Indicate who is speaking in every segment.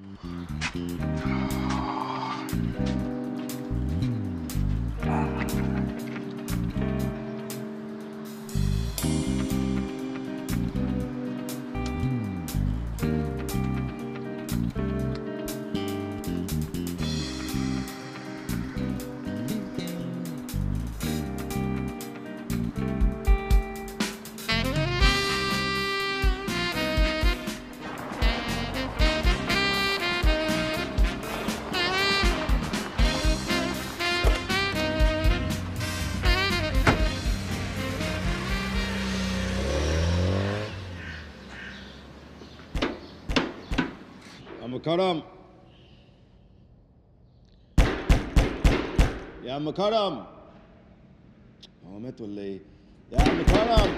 Speaker 1: عم كرم يا عم كرم هو مات ولا ايه؟ يا عم كرم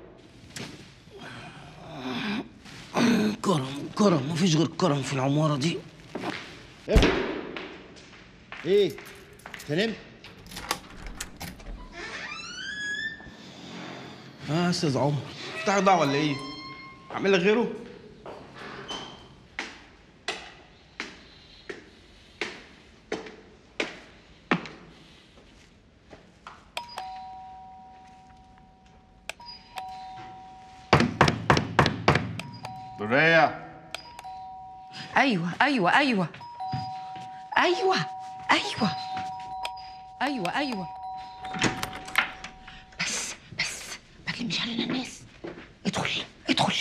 Speaker 2: كرم كرم مفيش غير كرم في العمارة دي
Speaker 1: افتح ايه؟ انت نمت؟
Speaker 2: اه يا استاذ عمر بتاعك ضاع ولا ايه؟ اعمل لك غيره؟
Speaker 1: درية
Speaker 3: ايوه ايوه ايوه ايوه ايوه ايوه ايوه بس بس ما تلمش علينا الناس ادخل ادخل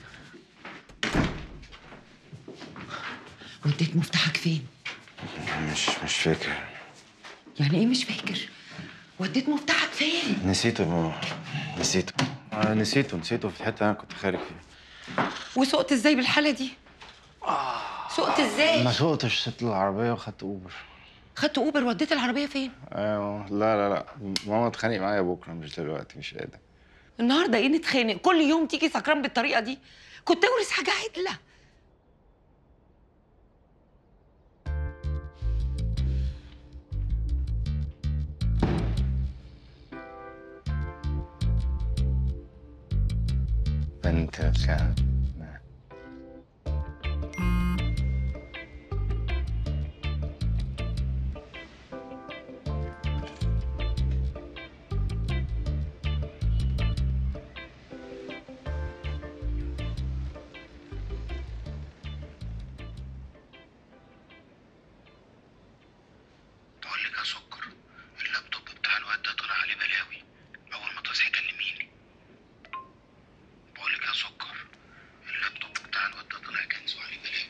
Speaker 3: وديت مفتاحك فين
Speaker 4: مش مش فاكر
Speaker 3: يعني ايه مش فاكر وديت مفتاحك فين
Speaker 4: نسيته يا ماما نسيته آه نسيته نسيته في الحته اللي انا كنت خارج فيها
Speaker 3: وسقت ازاي بالحاله دي سقت ازاي
Speaker 4: ما سوقتش سبت العربيه وخدت اوبر
Speaker 3: خدت اوبر وديت العربيه فين
Speaker 4: ايوه لا لا لا ماما اتخانق معايا بكره مش دلوقتي مش قادر
Speaker 3: النهارده ايه نتخانق كل يوم تيجي سكران بالطريقه دي كنت اورث حاجه عدله
Speaker 4: بنت الكلب
Speaker 5: بقول لك يا سكر اللابتوب بتاع الواد ده طلع عليه بلاوي اول ما تصحي كلميني بقول لك يا سكر اللابتوب بتاع الواد ده طلع كنزه عليه بلاوي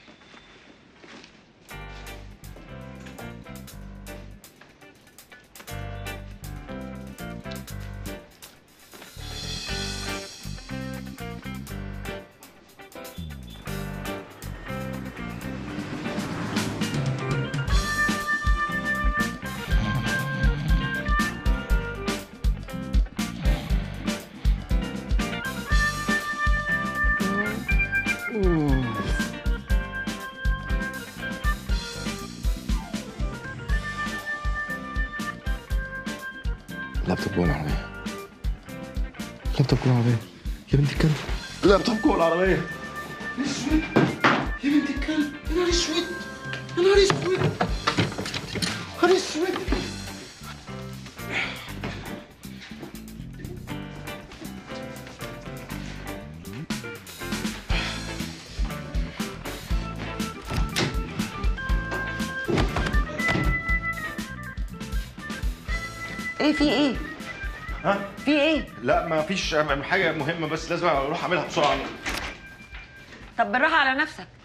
Speaker 4: لابتوب جوه العربيه لابتوب جوه العربيه يا بنت الكلب لابتوب جوه العربيه
Speaker 2: يا بنت الكلب يا نهار اسود يا نهار اسود يا نهار اسود
Speaker 3: ايه في ايه
Speaker 4: ها
Speaker 3: في ايه
Speaker 4: لا ما فيش حاجه مهمه بس لازم اروح اعملها بسرعه
Speaker 3: طب بالراحه على نفسك